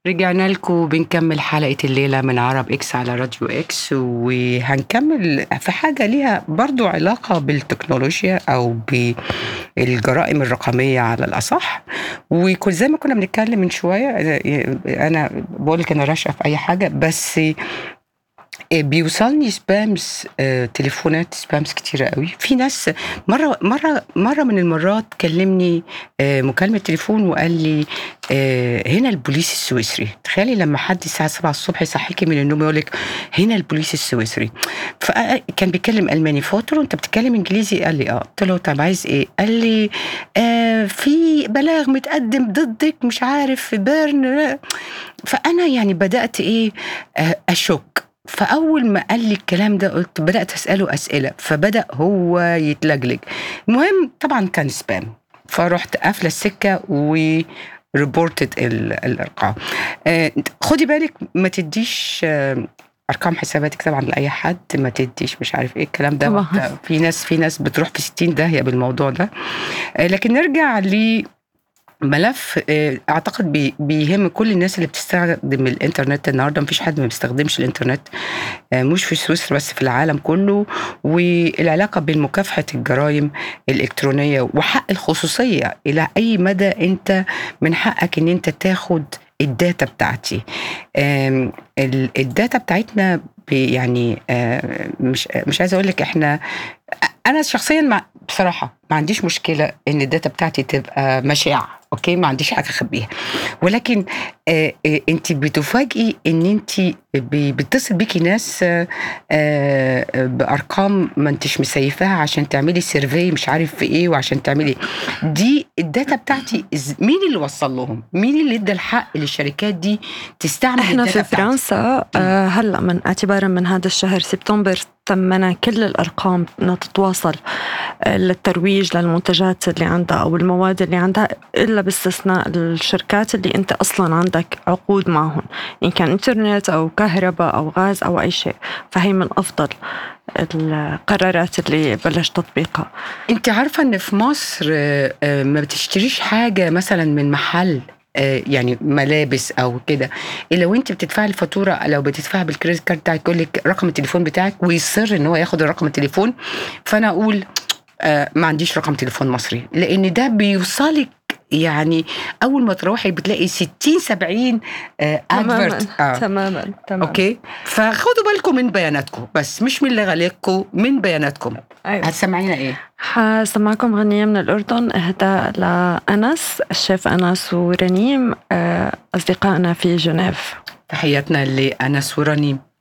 رجعنا لكم بنكمل حلقة الليلة من عرب إكس على راديو إكس وهنكمل في حاجة ليها برضو علاقة بالتكنولوجيا أو بالجرائم الرقمية على الأصح وكل زي ما كنا بنتكلم من شوية أنا بقول لك أنا راشقة في أي حاجة بس بيوصلني سبامز آه، تليفونات سبامز كتيرة قوي في ناس مرة مرة مرة من المرات كلمني آه، مكالمة تليفون وقال لي آه، هنا البوليس السويسري تخيلي لما حد الساعة 7 الصبح يصحيكي من النوم يقول لك هنا البوليس السويسري فكان بيتكلم ألماني فقلت له أنت بتتكلم إنجليزي قال لي اه قلت له طب عايز إيه قال لي آه في بلاغ متقدم ضدك مش عارف في بيرن فأنا يعني بدأت إيه آه أشك فاول ما قال لي الكلام ده قلت بدات اساله اسئله فبدا هو يتلجلج المهم طبعا كان سبام فرحت قافله السكه و ريبورتد الارقام آه خدي بالك ما تديش آه ارقام حساباتك طبعا لاي حد ما تديش مش عارف ايه الكلام ده طبعاً. في ناس في ناس بتروح في 60 داهيه بالموضوع ده آه لكن نرجع ل ملف آه، اعتقد بي- بيهم كل الناس اللي بتستخدم الانترنت النهارده مفيش حد ما بيستخدمش الانترنت آه، مش في سويسرا بس في العالم كله والعلاقه بين مكافحه الجرائم الالكترونيه وحق الخصوصيه الى اي مدى انت من حقك ان انت تاخد الداتا بتاعتي آم، ال- الداتا بتاعتنا بي- يعني آه، مش مش عايزه اقول لك احنا انا شخصيا مع بصراحه ما عنديش مشكله ان الداتا بتاعتي تبقى مشاع اوكي ما عنديش حاجه اخبيها ولكن آه آه انت بتفاجئي ان انت بي- بيتصل بيكي ناس آه آه بارقام ما انتش مسيفاها عشان تعملي سيرفي مش عارف في ايه وعشان تعملي دي الداتا بتاعتي إز- مين اللي وصل لهم مين اللي ادى الحق للشركات دي تستعمل احنا الداتا في بتاعتي؟ فرنسا آه، هلا من اعتبارا من هذا الشهر سبتمبر تمنا كل الارقام انها تتواصل آه، للترويج للمنتجات اللي عندها او المواد اللي عندها الا باستثناء الشركات اللي انت اصلا عندك عقود معهم ان كان انترنت او كهرباء او غاز او اي شيء فهي من افضل القرارات اللي بلش تطبيقها انت عارفه ان في مصر آه، آه، ما بتشتريش حاجه مثلا من محل آه، يعني ملابس او كده الا وانت بتدفعي الفاتوره لو بتدفعي بالكريدت كارد بتاعك يقول لك رقم التليفون بتاعك ويصر ان هو ياخد الرقم التليفون فانا اقول آه، ما عنديش رقم تليفون مصري لان ده بيوصلك يعني اول ما تروحي بتلاقي 60 70 تماما ادفرت آه. تماما تماما اوكي فخدوا بالكم من بياناتكم بس مش من اللي غاليكم من بياناتكم أيوة. هتسمعينا ايه حسمعكم غنية من الأردن إهداء لأنس الشيف أنس ورنيم آه، أصدقائنا في جنيف تحياتنا لأنس ورنيم